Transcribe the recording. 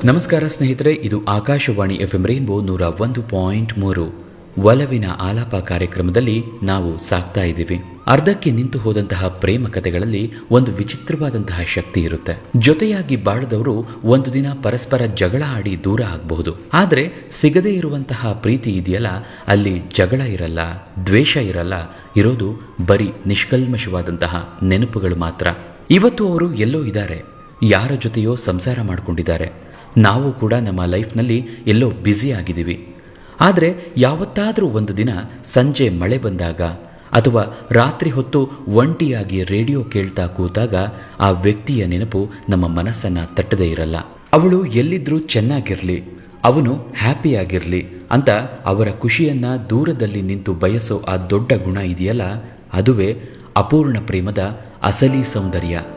ನಮಸ್ಕಾರ ಸ್ನೇಹಿತರೆ ಇದು ಆಕಾಶವಾಣಿ ಎಫ್ಎಂ ರೈನ್ಬೋ ನೂರ ಒಂದು ಪಾಯಿಂಟ್ ಮೂರು ಒಲವಿನ ಆಲಾಪ ಕಾರ್ಯಕ್ರಮದಲ್ಲಿ ನಾವು ಸಾಕ್ತಾ ಇದ್ದೀವಿ ಅರ್ಧಕ್ಕೆ ನಿಂತು ಹೋದಂತಹ ಪ್ರೇಮ ಕಥೆಗಳಲ್ಲಿ ಒಂದು ವಿಚಿತ್ರವಾದಂತಹ ಶಕ್ತಿ ಇರುತ್ತೆ ಜೊತೆಯಾಗಿ ಬಾಳದವರು ಒಂದು ದಿನ ಪರಸ್ಪರ ಜಗಳ ಆಡಿ ದೂರ ಆಗಬಹುದು ಆದರೆ ಸಿಗದೇ ಇರುವಂತಹ ಪ್ರೀತಿ ಇದೆಯಲ್ಲ ಅಲ್ಲಿ ಜಗಳ ಇರಲ್ಲ ದ್ವೇಷ ಇರಲ್ಲ ಇರೋದು ಬರೀ ನಿಷ್ಕಲ್ಮಶವಾದಂತಹ ನೆನಪುಗಳು ಮಾತ್ರ ಇವತ್ತು ಅವರು ಎಲ್ಲೋ ಇದ್ದಾರೆ ಯಾರ ಜೊತೆಯೋ ಸಂಸಾರ ಮಾಡಿಕೊಂಡಿದ್ದಾರೆ ನಾವು ಕೂಡ ನಮ್ಮ ಲೈಫ್ನಲ್ಲಿ ಎಲ್ಲೋ ಬ್ಯುಸಿ ಆಗಿದ್ದೀವಿ ಆದರೆ ಯಾವತ್ತಾದರೂ ಒಂದು ದಿನ ಸಂಜೆ ಮಳೆ ಬಂದಾಗ ಅಥವಾ ರಾತ್ರಿ ಹೊತ್ತು ಒಂಟಿಯಾಗಿ ರೇಡಿಯೋ ಕೇಳ್ತಾ ಕೂತಾಗ ಆ ವ್ಯಕ್ತಿಯ ನೆನಪು ನಮ್ಮ ಮನಸ್ಸನ್ನ ತಟ್ಟದೇ ಇರಲ್ಲ ಅವಳು ಎಲ್ಲಿದ್ರೂ ಚೆನ್ನಾಗಿರ್ಲಿ ಅವನು ಹ್ಯಾಪಿಯಾಗಿರ್ಲಿ ಅಂತ ಅವರ ಖುಷಿಯನ್ನ ದೂರದಲ್ಲಿ ನಿಂತು ಬಯಸೋ ಆ ದೊಡ್ಡ ಗುಣ ಇದೆಯಲ್ಲ ಅದುವೇ ಅಪೂರ್ಣ ಪ್ರೇಮದ ಅಸಲಿ ಸೌಂದರ್ಯ